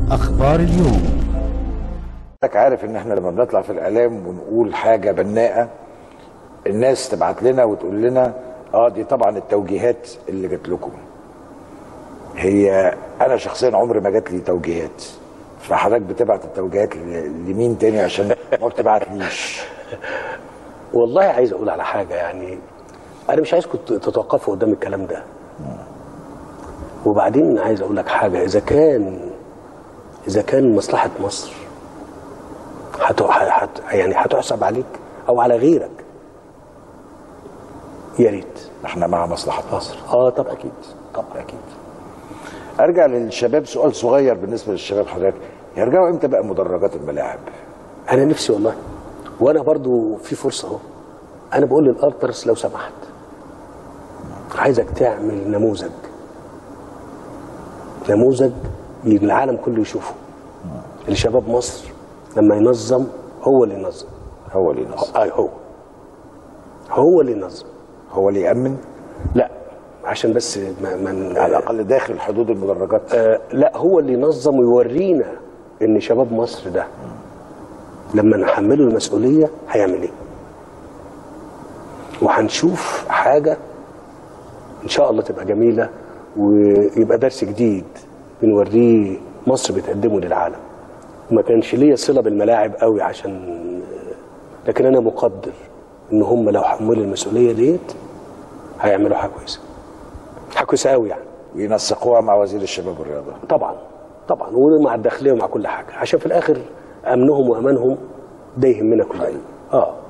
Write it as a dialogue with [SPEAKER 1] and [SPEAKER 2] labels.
[SPEAKER 1] أخبار اليوم
[SPEAKER 2] حضرتك عارف ان احنا لما بنطلع في الاعلام ونقول حاجه بناءه الناس تبعت لنا وتقول لنا اه دي طبعا التوجيهات اللي جات لكم هي انا شخصيا عمري ما جات لي توجيهات فحضرتك بتبعت التوجيهات ل- لمين تاني عشان ما بتبعتليش
[SPEAKER 3] والله عايز اقول على حاجه يعني انا مش عايزكم ت- تتوقفوا قدام الكلام ده وبعدين عايز اقول لك حاجه اذا كان اذا كان مصلحه مصر هت... هت... يعني هتحسب عليك او على غيرك يا ريت
[SPEAKER 2] احنا مع مصلحه مصر
[SPEAKER 3] اه طب اكيد
[SPEAKER 2] طبعا اكيد ارجع للشباب سؤال صغير بالنسبه للشباب حضرتك يرجعوا امتى بقى مدرجات الملاعب
[SPEAKER 3] انا نفسي والله وانا برضو في فرصه اهو انا بقول للارترس لو سمحت عايزك تعمل نموذج نموذج العالم كله يشوفه لشباب مصر لما ينظم هو اللي ينظم
[SPEAKER 2] هو اللي ينظم
[SPEAKER 3] اي هو هو اللي ينظم
[SPEAKER 2] هو اللي يامن
[SPEAKER 3] لا عشان بس ما من
[SPEAKER 2] على الاقل داخل حدود المدرجات
[SPEAKER 3] آه لا هو اللي ينظم ويورينا ان شباب مصر ده لما نحمله المسؤوليه هيعمل ايه وهنشوف حاجه ان شاء الله تبقى جميله ويبقى درس جديد بنوريه مصر بتقدمه للعالم ما كانش ليا صله بالملاعب قوي عشان لكن انا مقدر ان هم لو حملوا المسؤوليه ديت هيعملوا حاجه كويسه حاجه كويسه قوي يعني
[SPEAKER 2] وينسقوها مع وزير الشباب والرياضه
[SPEAKER 3] طبعا طبعا ومع الداخليه ومع كل حاجه عشان في الاخر امنهم وامانهم ده يهمنا كلنا اه